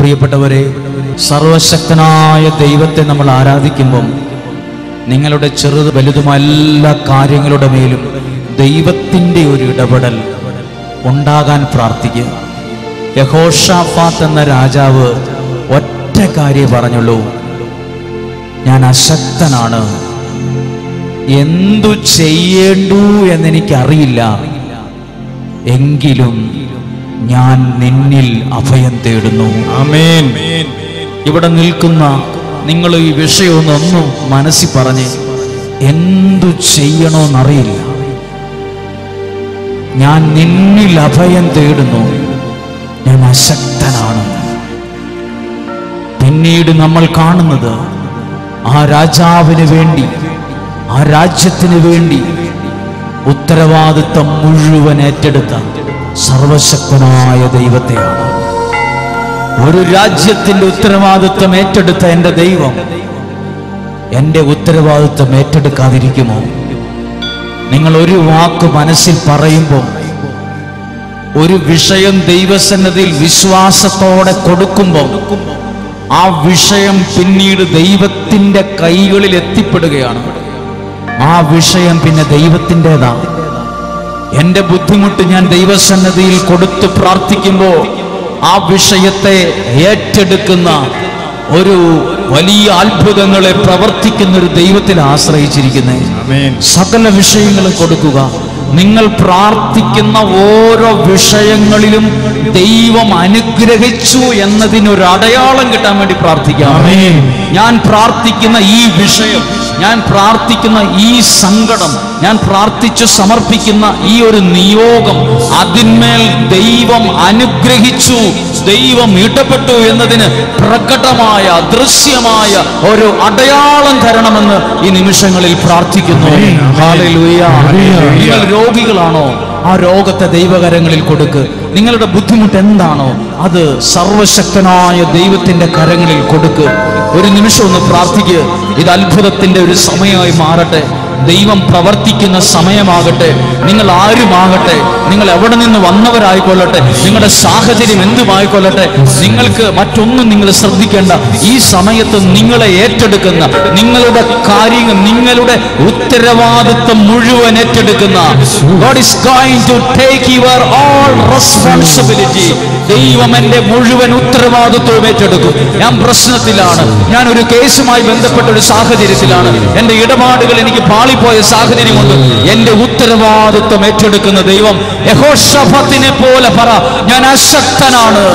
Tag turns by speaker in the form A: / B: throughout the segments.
A: പ്രിയപ്പെട്ടവരെ സർവശക്തനായ ദൈവത്തെ നമ്മൾ ആരാധിക്കുമ്പം നിങ്ങളുടെ ചെറുത് വലുതുമായ എല്ലാ കാര്യങ്ങളുടെ മേലും ദൈവത്തിൻ്റെ ഒരു ഇടപെടൽ ഉണ്ടാകാൻ പ്രാർത്ഥിക്കുക യഹോഷാഫാത്ത് എന്ന രാജാവ് ഒറ്റ കാര്യം പറഞ്ഞുള്ളൂ ഞാൻ അശക്തനാണ് എന്തു ചെയ്യേണ്ടു എന്നെനിക്കറിയില്ല എങ്കിലും ഞാൻ നിന്നിൽ അഭയം തേടുന്നു
B: ആമേൻ
A: ഇവിടെ നിൽക്കുന്ന നിങ്ങൾ ഈ വിഷയമൊന്നൊന്നും മനസ്സിൽ പറഞ്ഞ് എന്തു ചെയ്യണമെന്നറിയില്ല ഞാൻ നിന്നിൽ അഭയം തേടുന്നു ഞാൻ അശക്തനാണ് പിന്നീട് നമ്മൾ കാണുന്നത് ആ രാജാവിന് വേണ്ടി ആ രാജ്യത്തിന് വേണ്ടി ഉത്തരവാദിത്തം മുഴുവൻ ഏറ്റെടുത്ത സർവശക്തനായ ദൈവത്തെയാണ് ഒരു രാജ്യത്തിന്റെ ഉത്തരവാദിത്വം ഏറ്റെടുത്ത എൻ്റെ ദൈവം എൻ്റെ ഉത്തരവാദിത്വം ഏറ്റെടുക്കാതിരിക്കുമോ നിങ്ങൾ ഒരു വാക്ക് മനസ്സിൽ പറയുമ്പോൾ ഒരു വിഷയം ദൈവസന്നതിയിൽ വിശ്വാസത്തോടെ കൊടുക്കുമ്പോൾ ആ വിഷയം പിന്നീട് ദൈവത്തിന്റെ കൈകളിൽ എത്തിപ്പെടുകയാണ് ആ വിഷയം പിന്നെ ദൈവത്തിൻ്റെതാണ് എൻ്റെ ബുദ്ധിമുട്ട് ഞാൻ ദൈവസന്നതിയിൽ കൊടുത്ത് പ്രാർത്ഥിക്കുമ്പോൾ ആ വിഷയത്തെ ഏറ്റെടുക്കുന്ന ഒരു വലിയ അത്ഭുതങ്ങളെ പ്രവർത്തിക്കുന്ന ഒരു ദൈവത്തിൽ ആശ്രയിച്ചിരിക്കുന്നത്
B: ആമേൻ
A: സകല വിഷയങ്ങളും കൊടുക്കുക നിങ്ങൾ പ്രാർത്ഥിക്കുന്ന ഓരോ വിഷയങ്ങളിലും ദൈവം അനുഗ്രഹിച്ചു എന്നതിനൊരു അടയാളം കിട്ടാൻ വേണ്ടി പ്രാർത്ഥിക്കാം
B: ആമേൻ.
A: ഞാൻ പ്രാർത്ഥിക്കുന്ന ഈ വിഷയം ഞാൻ പ്രാർത്ഥിക്കുന്ന ഈ സങ്കടം ഞാൻ പ്രാർത്ഥിച്ചു സമർപ്പിക്കുന്ന ഈ ഒരു നിയോഗം അതിന്മേൽ ദൈവം അനുഗ്രഹിച്ചു ദൈവം ഇടപെട്ടു എന്നതിന് പ്രകടമായ ദൃശ്യമായ ഒരു അടയാളം തരണമെന്ന് ഈ നിമിഷങ്ങളിൽ പ്രാർത്ഥിക്കുന്നു
B: ആമേൻ.
A: ഹല്ലേലൂയ.
B: ഹല്ലേലൂയ.
A: നിങ്ങൾ രോഗികളാണോ ആ രോഗത്തെ ദൈവകരങ്ങളിൽ കൊടുക്ക് നിങ്ങളുടെ ബുദ്ധിമുട്ട് എന്താണോ അത് സർവശക്തനായ ദൈവത്തിന്റെ കരങ്ങളിൽ കൊടുക്ക് ഒരു നിമിഷം ഒന്ന് പ്രാർത്ഥിക്കുക ഇത് അത്ഭുതത്തിന്റെ ഒരു സമയമായി മാറട്ടെ ദൈവം പ്രവർത്തിക്കുന്ന സമയമാകട്ടെ നിങ്ങൾ ആരുമാകട്ടെ നിങ്ങൾ എവിടെ നിന്ന് വന്നവരായിക്കൊള്ളട്ടെ നിങ്ങളുടെ സാഹചര്യം എന്തുമായിക്കൊള്ളട്ടെ നിങ്ങൾക്ക് മറ്റൊന്നും നിങ്ങൾ ശ്രദ്ധിക്കേണ്ട ഈ സമയത്ത് നിങ്ങളെ ഏറ്റെടുക്കുന്ന നിങ്ങളുടെ കാര്യങ്ങൾ നിങ്ങളുടെ ഉത്തരവാദിത്വം മുഴുവൻ ഏറ്റെടുക്കുന്ന God is going to take your all responsibility ദൈവം എന്റെ മുഴുവൻ ഉത്തരവാദിത്വവും ഏറ്റെടുക്കും ഞാൻ പ്രശ്നത്തിലാണ് ഞാൻ ഒരു കേസുമായി ബന്ധപ്പെട്ട ഒരു സാഹചര്യത്തിലാണ് എന്റെ ഇടപാടുകൾ എനിക്ക് പാളിപ്പോയ സാഹചര്യമുണ്ട് എന്റെ ഉത്തരവാദിത്വം ഏറ്റെടുക്കുന്ന ദൈവം യഹോഷഫത്തിനെ പോലെ പറ ഞാൻ അശക്തനാണ്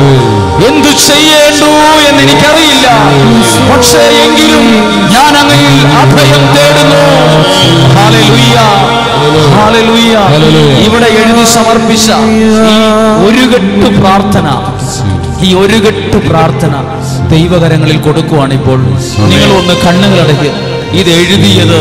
A: എന്തു ചെയ്യേണ്ടു എന്ന് എനിക്കറിയില്ല പക്ഷേ എങ്കിലും ഞാൻ അങ്ങയിൽ അഭയം തേടുന്നു ഹല്ലേലൂയ. ഹല്ലേലൂയ. ഇവിടെ എഴുതി സമർപ്പിച്ച ഈ ഒരു കെട്ട് പ്രാർത്ഥന ഈ ഒരു കെട്ട് പ്രാർത്ഥന ദൈവകരങ്ങളിൽ കൊടുക്കുവാണ് ഇപ്പോൾ നിങ്ങൾ ഒന്ന് കണ്ണുകളടയ്ക്ക് ഇത് എഴുതിയത്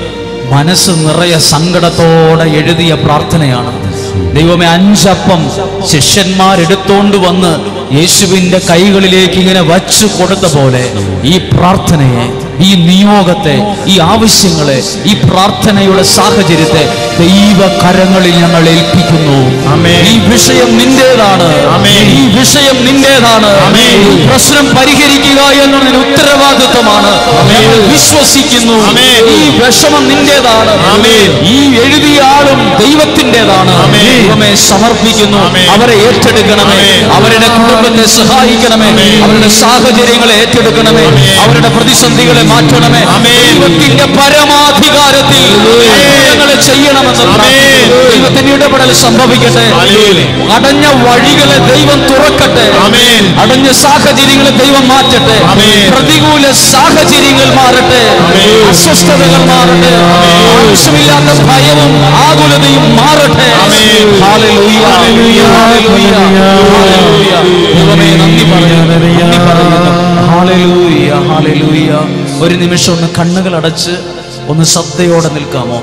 A: മനസ്സ് നിറയെ സങ്കടത്തോടെ എഴുതിയ പ്രാർത്ഥനയാണ് ദൈവമേ അഞ്ചപ്പം ശിഷ്യന്മാരെടുത്തോണ്ട് വന്ന് യേശുവിന്റെ കൈകളിലേക്ക് ഇങ്ങനെ വച്ചു കൊടുത്ത പോലെ ഈ പ്രാർത്ഥനയെ ഈ നിയോഗത്തെ ഈ ആവശ്യങ്ങളെ ഈ പ്രാർത്ഥനയുടെ സാഹചര്യത്തെ ദൈവ കരങ്ങളിൽ ഞങ്ങൾ ഏൽപ്പിക്കുന്നു
B: ആമേൻ.
A: ഈ വിഷയം നിന്റേതാണ്
B: ആമേൻ.
A: ഈ വിഷയം നിന്റേതാണ്
B: ആമേൻ.
A: ഈ പ്രശ്നം പരിഹരിക്കുക എന്നുള്ളതിന് ഉത്തരവാദിത്വമാണ്
B: ആമേൻ.
A: ഞങ്ങൾ വിശ്വസിക്കുന്നു
B: ആമേൻ.
A: ഈ വിഷമം നിന്റേതാണ്
B: ആമേൻ.
A: ഈ എഴുതിയ ആളും ദൈവത്തിൻ്റെതാണ്
B: ആമേൻ.
A: ദൈവമേ സമർപ്പിക്കുന്നു
B: ആമേൻ.
A: അവരെ ഏറ്റെടുക്കണമേ
B: ആമേൻ.
A: അവരുടെ കുടുംബത്തെ സഹായിക്കണമേ
B: ആമേൻ.
A: അവരുടെ സാഹചര്യങ്ങളെ ഏറ്റെടുക്കണമേ
B: ആമേൻ.
A: അവരുടെ പ്രതിസന്ധികളെ മാറ്റണമേ
B: ആമേൻ.
A: ദൈവത്തിന്റെ പരമാധികാരത്തിൽ അത്ഭുതങ്ങളെ ചെയ്യണമെന്ന് പ്രാർത്ഥിക്കുന്നു.
B: ആമേൻ.
A: ദൈവത്തിന്റെ ഇടപെടൽ സംഭവിക്കട്ടെ
B: ഹല്ലേലൂയ.
A: അടഞ്ഞ വഴികളെ ദൈവം തുറക്കട്ടെ
B: ആമേൻ.
A: അടഞ്ഞ സാഹചര്യങ്ങളെ ദൈവം മാറ്റട്ടെ
B: ആമേൻ.
A: പ്രതികൂല സാഹചര്യങ്ങൾ മാറട്ടെ
B: ആമേൻ.
A: അസ്വസ്ഥതകൾ മാറട്ടെ ആവശ്യമില്ലാത്ത ഭയവും ആകുലതയും മാറട്ടെ
B: ആമേൻ.
A: ഹല്ലേലൂയ.
B: ഹല്ലേലൂയ.
A: ഹല്ലേലൂയ. ഹല്ലേലൂയ. ദൈവമേ നന്ദി പറയുന്നു നന്ദി പറയുന്നു ഹല്ലേലൂയ. ഹല്ലേലൂയ. ഒരു നിമിഷം ഒന്ന് കണ്ണുകൾ അടച്ച് ഒന്ന് ശ്രദ്ധയോടെ നിൽക്കാമോ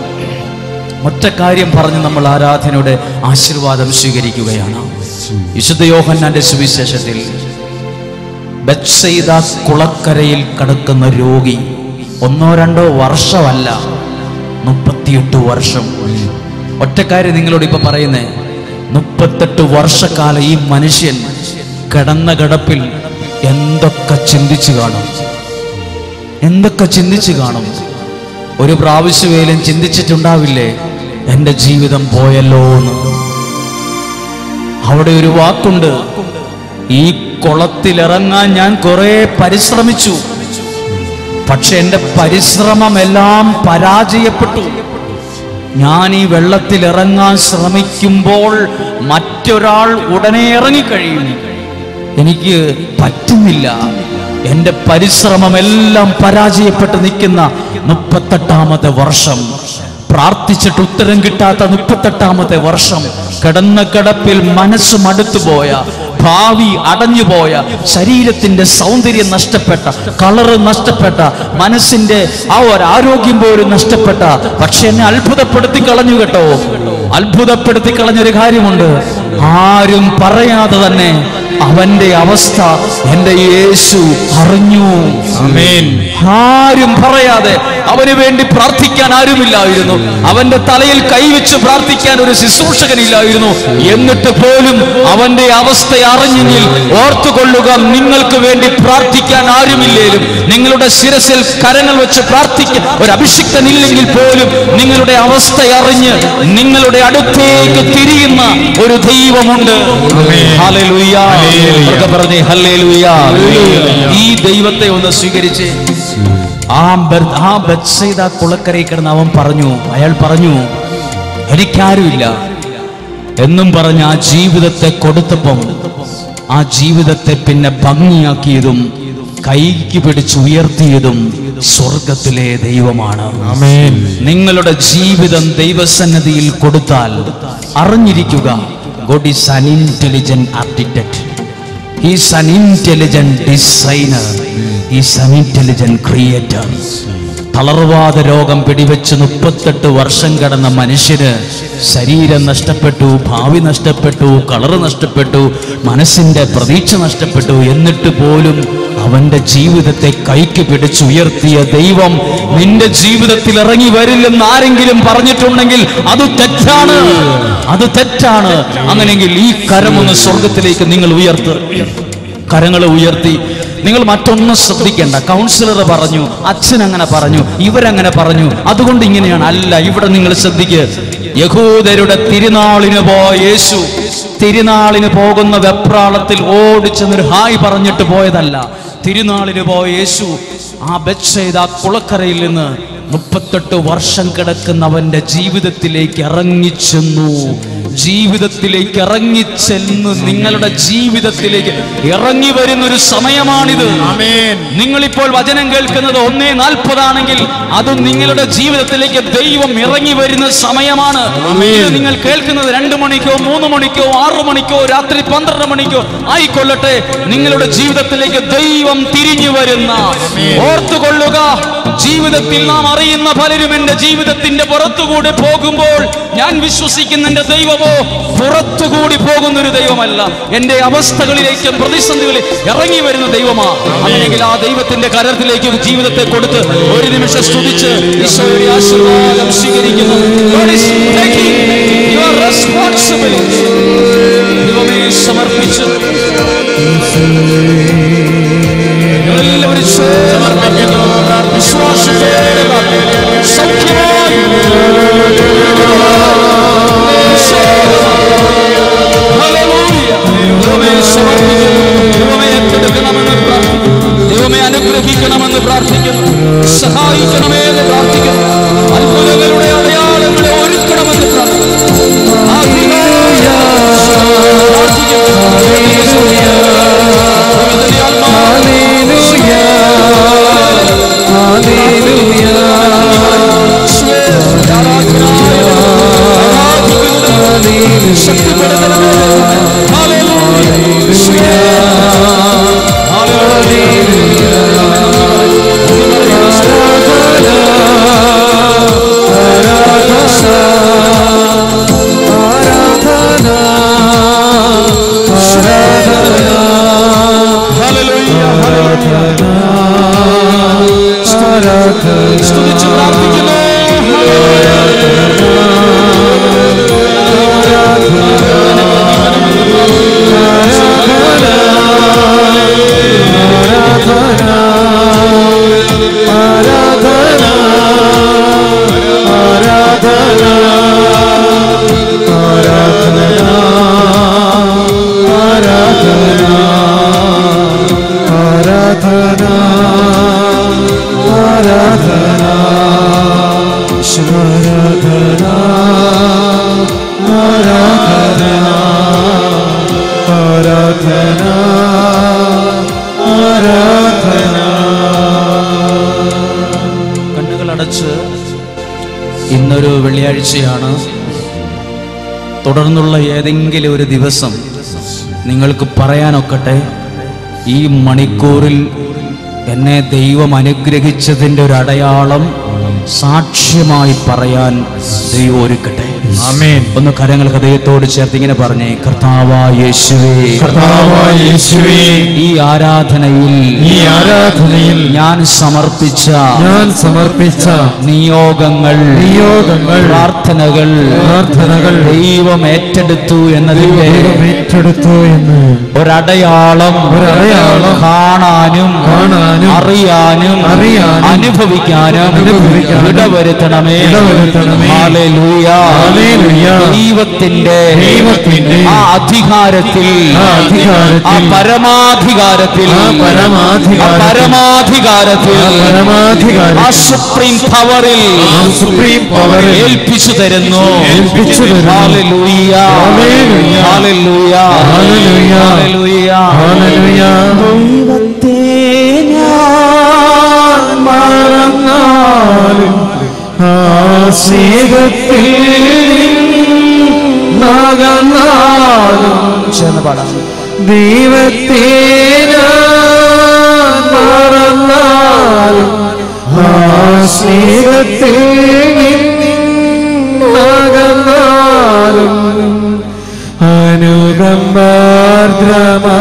A: ഒറ്റ കാര്യം പറഞ്ഞ് നമ്മൾ ആരാധനയുടെ ആശീർവാദം സ്വീകരിക്കുകയാണ് വിശുദ്ധ യോഹന്നാന്റെ സുവിശേഷത്തിൽ ബത്സൈദ കുളക്കരയിൽ കിടക്കുന്ന രോഗി ഒന്നോ രണ്ടോ വർഷമല്ല മുപ്പത്തിയെട്ട് വർഷം ഒറ്റക്കാര്യം നിങ്ങളോട് ഇപ്പൊ പറയുന്നേ മുപ്പത്തെട്ട് വർഷക്കാലം ഈ മനുഷ്യൻ കിടന്ന കിടപ്പിൽ എന്തൊക്കെ ചിന്തിച്ചു കാണും എന്തൊക്കെ ചിന്തിച്ചു കാണും ഒരു പ്രാവശ്യമേലും ചിന്തിച്ചിട്ടുണ്ടാവില്ലേ എൻ്റെ ജീവിതം പോയല്ലോ എന്ന് അവിടെ ഒരു വാക്കുണ്ട് ഈ കുളത്തിലിറങ്ങാൻ ഞാൻ കുറെ പരിശ്രമിച്ചു പക്ഷെ എൻ്റെ പരിശ്രമമെല്ലാം പരാജയപ്പെട്ടു ഞാൻ ഈ വെള്ളത്തിൽ ഇറങ്ങാൻ ശ്രമിക്കുമ്പോൾ മറ്റൊരാൾ ഉടനെ ഇറങ്ങിക്കഴിയും എനിക്ക് പറ്റുന്നില്ല എൻ്റെ പരിശ്രമമെല്ലാം പരാജയപ്പെട്ട് നിൽക്കുന്ന മുപ്പത്തെട്ടാമത്തെ വർഷം പ്രാർത്ഥിച്ചിട്ട് ഉത്തരം കിട്ടാത്ത മുപ്പത്തെട്ടാമത്തെ വർഷം കിടന്ന കിടപ്പിൽ മനസ്സ് മടുത്തുപോയ ഭാവി അടഞ്ഞുപോയ ശരീരത്തിന്റെ സൗന്ദര്യം നഷ്ടപ്പെട്ട കളറ് നഷ്ടപ്പെട്ട മനസ്സിന്റെ ആ ഒരു ആരോഗ്യം പോലും നഷ്ടപ്പെട്ട പക്ഷെ എന്നെ അത്ഭുതപ്പെടുത്തി കളഞ്ഞു കേട്ടോ അത്ഭുതപ്പെടുത്തി കളഞ്ഞൊരു കാര്യമുണ്ട് ആരും പറയാതെ തന്നെ അവന്റെ അവസ്ഥ എന്റെ യേശു അറിഞ്ഞു ആരും പറയാതെ അവന് വേണ്ടി പ്രാർത്ഥിക്കാൻ ആരുമില്ലായിരുന്നു അവന്റെ തലയിൽ കൈവച്ച് പ്രാർത്ഥിക്കാൻ ഒരു ശുശ്രൂഷകനില്ലായിരുന്നു എന്നിട്ട് പോലും അവന്റെ അവസ്ഥ അറിഞ്ഞെങ്കിൽ ഓർത്തുകൊള്ളുക നിങ്ങൾക്ക് വേണ്ടി പ്രാർത്ഥിക്കാൻ ആരുമില്ലേലും നിങ്ങളുടെ ശിരസിൽ കരങ്ങൾ വെച്ച് പ്രാർത്ഥിക്കാൻ ഒരു അഭിഷിക്തനില്ലെങ്കിൽ പോലും നിങ്ങളുടെ അവസ്ഥ അറിഞ്ഞ് നിങ്ങളുടെ അടുത്തേക്ക് തിരിയുന്ന ഒരു ദൈവമുണ്ട് ഹല്ലേലൂയ. ഉറക്കെ പറഞ്ഞേ ഹല്ലേലൂയ. ഈ ദൈവത്തെ ഒന്ന് സ്വീകരിച്ച് ആ ബെർ- ആ ബത്സൈദ കുളക്കരയിൽ കിടന്ന് അവൻ പറഞ്ഞു അയാൾ പറഞ്ഞു എനിക്കാരുമില്ല എന്നും പറഞ്ഞ് ആ ജീവിതത്തെ കൊടുത്തപ്പം ആ ജീവിതത്തെ പിന്നെ ഭംഗിയാക്കിയതും കൈക്ക് പിടിച്ച് ഉയർത്തിയതും സ്വർഗത്തിലെ ദൈവമാണ് നിങ്ങളുടെ ജീവിതം ദൈവസന്നദ്ധിയിൽ കൊടുത്താൽ അറിഞ്ഞിരിക്കുക God is an intelligent architect is an intelligent designer is an intelligent creator തളർവാദ രോഗം പിടിവെച്ച് മുപ്പത്തെട്ട് വർഷം കടന്ന മനുഷ്യന് ശരീരം നഷ്ടപ്പെട്ടു ഭാവി നഷ്ടപ്പെട്ടു കളറ് നഷ്ടപ്പെട്ടു മനസ്സിന്റെ പ്രതീക്ഷ നഷ്ടപ്പെട്ടു എന്നിട്ട് പോലും അവന്റെ ജീവിതത്തെ കൈക്ക് പിടിച്ചുയർത്തിയ ദൈവം നിന്റെ ജീവിതത്തിൽ ഇറങ്ങി വരില്ലെന്ന് ആരെങ്കിലും പറഞ്ഞിട്ടുണ്ടെങ്കിൽ അത് തെറ്റാണ് അത് തെറ്റാണ് അങ്ങനെയെങ്കിൽ ഈ കരമൊന്ന് സ്വർഗത്തിലേക്ക് നിങ്ങൾ ഉയർത്ത് കരങ്ങൾ ഉയർത്തി നിങ്ങൾ മറ്റൊന്നും ശ്രദ്ധിക്കേണ്ട കൗൺസിലർ പറഞ്ഞു അച്ഛൻ അങ്ങനെ പറഞ്ഞു ഇവരങ്ങനെ പറഞ്ഞു അതുകൊണ്ട് ഇങ്ങനെയാണ് അല്ല ഇവിടെ നിങ്ങൾ ശ്രദ്ധിക്കുക യഹൂദരുടെ തിരുനാളിന് പോയ യേശു തിരുനാളിന് പോകുന്ന വെപ്രാളത്തിൽ ഓടിച്ചെന്നൊരു ഹായ് പറഞ്ഞിട്ട് പോയതല്ല തിരുനാളിന് പോയ യേശു ആ ബെത്സേദ ആ കുളക്കരയിൽ നിന്ന് മുപ്പത്തെട്ട് വർഷം കിടക്കുന്നവന്റെ ജീവിതത്തിലേക്ക് ഇറങ്ങിച്ചെന്നു ജീവിതത്തിലേക്ക് ഇറങ്ങിച്ചെന്ന് നിങ്ങളുടെ ജീവിതത്തിലേക്ക് ഇറങ്ങി വരുന്ന ഒരു സമയമാണിത് നിങ്ങളിപ്പോൾ വചനം കേൾക്കുന്നത് ഒന്നേ നാൽപ്പതാണെങ്കിൽ അത് നിങ്ങളുടെ ജീവിതത്തിലേക്ക് ദൈവം ഇറങ്ങി വരുന്ന സമയമാണ് ഇത് നിങ്ങൾ കേൾക്കുന്നത് രണ്ടു മണിക്കോ മൂന്ന് മണിക്കോ ആറു മണിക്കോ രാത്രി പന്ത്രണ്ട് മണിക്കോ ആയിക്കൊള്ളട്ടെ നിങ്ങളുടെ ജീവിതത്തിലേക്ക് ദൈവം തിരിഞ്ഞു വരുന്ന ഓർത്തുകൊള്ളുക ജീവിതത്തിൽ നാം അറിയുന്ന പലരും എന്റെ ജീവിതത്തിന്റെ പുറത്തുകൂടി പോകുമ്പോൾ ഞാൻ വിശ്വസിക്കുന്ന എന്റെ ദൈവമോ പുറത്തുകൂടി പോകുന്ന ഒരു ദൈവമല്ല എന്റെ അവസ്ഥകളിലേക്കും പ്രതിസന്ധികളിൽ ഇറങ്ങി വരുന്ന ദൈവമാ അങ്ങനെയെങ്കിൽ ആ ദൈവത്തിന്റെ കരത്തിലേക്ക് ജീവിതത്തെ കൊടുത്ത് ഒരു നിമിഷം സ്തുതിച്ച് ഈശോയുടെ ആശീർവാദം സ്വീകരിക്കുന്നു God is taking your responsibility. ദൈവമേ സമർപ്പിച്ച് എല്ലാവരും സമർപ്പിക്കുന്നു വിശ്വാസത്തോടെ പ്രാർത്ഥിക്കുന്നു. സൗഖ്യമായി ഹല്ലേലൂയ. ദൈവമേ സമർപ്പിക്കുന്നു. ദൈവമേ ഏറ്റെടുക്കണമെന്ന് പ്രാർത്ഥിക്കുന്നു. ദൈവമേ അനുഗ്രഹിക്കണമെന്ന് പ്രാർത്ഥിക്കുന്നു സഹായിക്കണമേ എന്ന് പ്രാർത്ഥിക്കുന്നു അത്ഭുതങ്ങളുടെ അടയാളങ്ങളെ ഒരുക്കണമെന്ന് പ്രാർത്ഥിക്കുന്നു ഹല്ലേലൂയ. പ്രാർത്ഥിക്കുന്നു. ദൈവത്തിന്റെ ആത്മാവ് സ്തുതിച്ച് പ്രാർത്ഥിക്കുന്നു
B: ആരാധന ആരാധന ആരാധന ആരാധന ആരാധന
A: കണ്ണുകൾ അടച്ച് ഇന്നൊരു വെള്ളിയാഴ്ചയാണ് തുടർന്നുള്ള ഏതെങ്കിലും ഒരു ദിവസം നിങ്ങൾക്ക് പറയാനൊക്കട്ടെ ഈ മണിക്കൂറിൽ എന്നെ ദൈവം അനുഗ്രഹിച്ചതിൻ്റെ ഒരു അടയാളം സാക്ഷ്യമായി പറയാൻ ദൈവം ഒരുക്കട്ടെ
B: ആമേൻ
A: ഒന്ന് കരങ്ങൾ ഹൃദയത്തോട് ചേർത്ത് ഇങ്ങനെ പറഞ്ഞേ കർത്താവായ യേശുവേ
B: കർത്താവായ യേശുവേ
A: ഈ ആരാധനയിൽ
B: ഈ ആരാധനയിൽ
A: ഞാൻ സമർപ്പിച്ച
B: ഞാൻ സമർപ്പിച്ച
A: നിയോഗങ്ങൾ
B: നിയോഗങ്ങൾ
A: പ്രാർത്ഥനകൾ
B: പ്രാർത്ഥനകൾ
A: ദൈവം ഏറ്റെടുത്തു എന്നതിന്റെ
B: ദൈവം ഏറ്റെടുത്തു എന്ന്
A: ഒരടയാളം
B: ഒരടയാളം
A: കാണാനും
B: കാണാനും
A: അറിയാനും
B: അറിയാനും
A: അനുഭവിക്കാനും
B: അനുഭവിക്കാനും
A: ഇടവരുത്തണമേ
B: ഇടവരുത്തണമേ.
A: ഹല്ലേലൂയ.
B: ഹല്ലേലൂയ.
A: ദൈവത്തിന്റെ
B: ദൈവത്തിന്റെ
A: ആ അധികാരത്തിൽ
B: ആ അധികാരത്തിൽ
A: ആ പരമാധികാരത്തിൽ
B: ആ പരമാധികാരത്തിൽ
A: ആ പരമാധികാരത്തിൽ
B: ആ പരമാധികാരത്തിൽ
A: ആ സുപ്രീം പവറിൽ
B: ആ സുപ്രീം പവറിൽ
A: ഏൽപ്പിച്ചു തരുന്നു
B: ഏൽപ്പിച്ചു തരുന്നു.
A: ഹല്ലേലൂയ.
B: ഹല്ലേലൂയ.
A: ഹല്ലേലൂയ.
B: ഹല്ലേലൂയ.
A: ഹല്ലേലൂയ.
B: ഹല്ലേലൂയ.
A: ദൈവത്തെ ഞാൻ
B: മറന്നാലും ആ സ്നേഹത്തിൽ നകന്നാലും
A: ചേർന്ന് പാടാം
B: ദൈവത്തെ ഞാൻ മറന്നാലും ആ സ്നേഹത്തിൽ നകന്നാലും അനുകമ്പാർദ്രമാ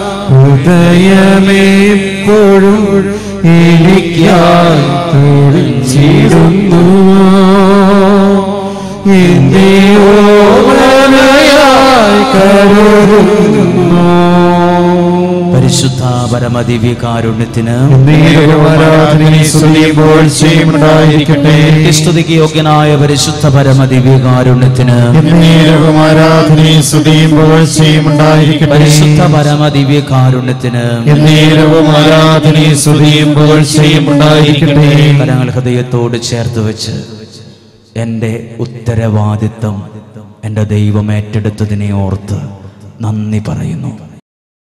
B: ഹൃദയമെപ്പോഴും എനിക്കായി തുടിച്ചിരുന്നു എന്റെ ഓമനയായി കരുതുന്നു
A: പരിശുദ്ധ പരമദിവ്യകാരുണ്യത്തിന്
B: ഉണ്ടായിരിക്കട്ടെ
A: സ്തുതിക്ക് യോഗ്യനായ പരിശുദ്ധ പരമദിവ്യകാരുണ്യത്തിന്
B: ആരാധനയും സ്തുതിയും പുകഴ്ചയും ഉണ്ടായിരിക്കട്ടെ
A: പരിശുദ്ധ പരമദിവ്യകാരുണ്യത്തിന്
B: എന്നേരവും ആരാധനയും സ്തുതിയും പുകഴ്ചയും ഉണ്ടായിരിക്കട്ടെ
A: കരങ്ങൾ ഹൃദയത്തോട് ചേർത്ത് വെച്ച് എൻ്റെ ഉത്തരവാദിത്വം എൻ്റെ ദൈവം ഏറ്റെടുത്തതിനെ ഓർത്ത് നന്ദി പറയുന്നു